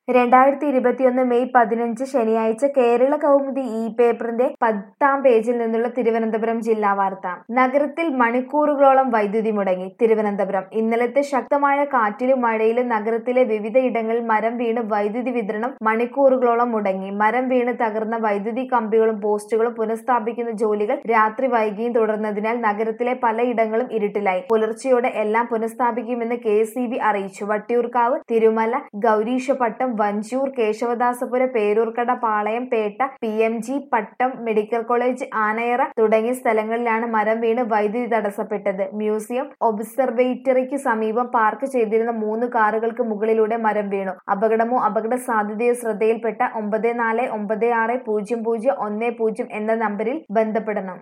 രണ്ടായിരത്തി ഇരുപത്തിയൊന്ന് മെയ് പതിനഞ്ച് ശനിയാഴ്ച കേരള കൗമുദി ഇ പേപ്പറിന്റെ പത്താം പേജിൽ നിന്നുള്ള തിരുവനന്തപുരം ജില്ലാ വാർത്ത നഗരത്തിൽ മണിക്കൂറുകളോളം വൈദ്യുതി മുടങ്ങി തിരുവനന്തപുരം ഇന്നലത്തെ ശക്തമായ കാറ്റിലും മഴയിലും നഗരത്തിലെ വിവിധ ഇടങ്ങളിൽ മരം വീണ് വൈദ്യുതി വിതരണം മണിക്കൂറുകളോളം മുടങ്ങി മരം വീണ് തകർന്ന വൈദ്യുതി കമ്പികളും പോസ്റ്റുകളും പുനഃസ്ഥാപിക്കുന്ന ജോലികൾ രാത്രി വൈകിയും തുടർന്നതിനാൽ നഗരത്തിലെ പലയിടങ്ങളും ഇരുട്ടിലായി പുലർച്ചെയോടെ എല്ലാം പുനഃസ്ഥാപിക്കുമെന്ന് കെ അറിയിച്ചു Vattiyoorkavu Thirumala Gowreesapattam Vanchoor Kesavadasapura Peroorkada Palayam Pettah P M G Pattom medical college Anayara തുടങ്ങിയ സ്ഥലങ്ങളിലാണ് മരം വീണ് വൈദ്യുതി തടസ്സപ്പെട്ടത് മ്യൂസിയം ഒബ്സർവേറ്ററിക്ക് സമീപം പാർക്ക് ചെയ്തിരുന്ന മൂന്ന് കാറുകൾക്ക് മുകളിലൂടെ മരം വീണു അപകടമോ അപകട സാധ്യതയോ ശ്രദ്ധയിൽപ്പെട്ട ഒമ്പത് നാല് ഒമ്പത് ആറ് പൂജ്യം പൂജ്യം ഒന്ന് പൂജ്യം എന്ന നമ്പറിൽ ബന്ധപ്പെടണം